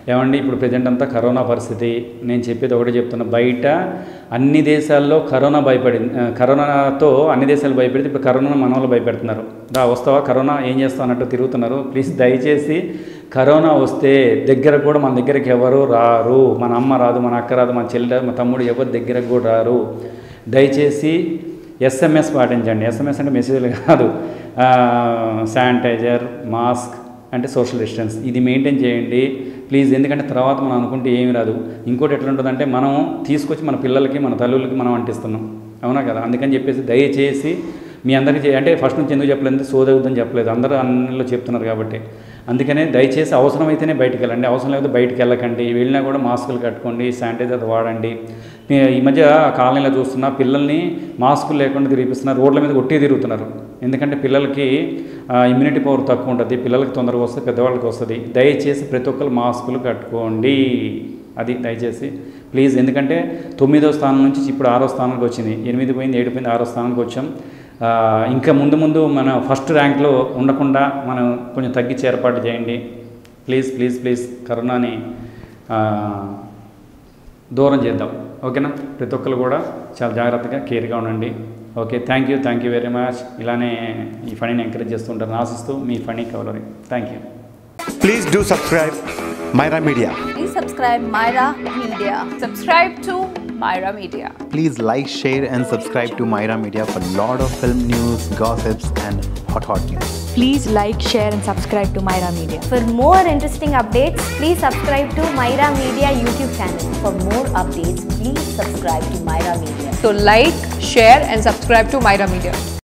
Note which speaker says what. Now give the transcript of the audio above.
Speaker 1: ఏమండి ఇప్పుడు ప్రజెంట్ అంతా కరోనా పరిస్థితి నేను చెప్పేది ఒకటే చెప్తున్నా బయట అన్ని దేశాల్లో కరోనా భయపడింది ఆ, కరోనాతో అన్ని దేశాలు భయపెడితే ఇప్పుడు కరోనా మన వాళ్ళు భయపెడుతున్నారు దా వస్తావా కరోనా ఏం చేస్తావు అన్నట్టు తిరుగుతున్నారు ప్లీజ్ దయచేసి కరోనా వస్తే దగ్గర కూడా మన దగ్గరికి ఎవరు రారు మన అమ్మ రాదు మన అక్క రాదు మన చెల్లి రాదు మన తమ్ముడు ఎవరు దగ్గరకు కూడా రారు దయచేసి ఎస్ఎంఎస్ పాటించండి ఎస్ఎంఎస్ అంటే మెసేజ్లు కాదు శానిటైజర్ మాస్క్ అంటే సోషల్ డిస్టెన్స్ ఇది మెయింటైన్ చేయండి ప్లీజ్ ఎందుకంటే తర్వాత మనం అనుకుంటే ఏమి రాదు ఇంకోటి ఎట్లా ఉంటుందంటే మనం తీసుకొచ్చి మన పిల్లలకి మన తల్లులకి మనం అంటిస్తున్నాం అవునా కదా అందుకని చెప్పేసి దయచేసి మీ అందరికీ చే- అంటే ఫస్ట్ నుంచి ఎందుకు చెప్పలేదు సోదవుద్దని చెప్పలేదు అందరూ అన్నిలో చెప్తున్నారు కాబట్టి అందుకనే దయచేసి అవసరమైతేనే బయటికి వెళ్ళండి అవసరం లేకపోతే బయటికి వెళ్ళకండి వెళ్ళినా కూడా మాస్కులు కట్టుకోండి శానిటైజర్ వాడండి నే- ఈ మధ్య కాలనీలో చూస్తున్నా పిల్లల్ని మాస్కులు లేకుండా తిరిగిస్తున్నారు రోడ్ల మీద కొట్టి తిరుగుతున్నారు ఎందుకంటే పిల్లలకి ఇమ్యూనిటీ పవర్ తక్కువ ఉంటుంది పిల్లలకి తొందరగా వస్తుంది పెద్దవాళ్ళకి వస్తుంది దయచేసి ప్రతి ఒక్కరు మాస్కులు కట్టుకోండి అది దయచేసి ప్లీజ్ ఎందుకంటే తొమ్మిదో స్థానం నుంచి ఇప్పుడు ఆరో స్థానానికి వచ్చింది ఎనిమిది పోయింది ఏడు పోయింది ఆరో స్థానానికి వచ్చాం ఆ, ఇంకా ముందు ముందు మన ఫస్ట్ ర్యాంక్లో ఉండకుండా మనం కొంచెం తగ్గించి ఏర్పాటు చేయండి ప్లీజ్ ప్లీజ్ ప్లీజ్ కరోనాని ఆ, దూరం చేద్దాం ఓకేనా ప్రతి ఒక్కరు కూడా చాలా జాగ్రత్తగా కేర్గా ఉండండి okay thank you thank you very much ఇలానే ఈ ఫనీని ఎంకరేజ్ చేస్తుంటారని ఆశిస్తూ మీ funny cavalry thank you
Speaker 2: Please do subscribe Myra Media.
Speaker 3: Please subscribe Myra Media.
Speaker 4: Subscribe to Myra Media.
Speaker 5: Please like, share, and subscribe to Myra Media for lot of film news, gossips, and hot hot news.
Speaker 6: Please like, share, and subscribe to Myra Media.
Speaker 3: For more interesting updates, please subscribe to Myra Media YouTube channel. For more updates, please subscribe to Myra Media.
Speaker 4: So like, share and subscribe to Myra Media.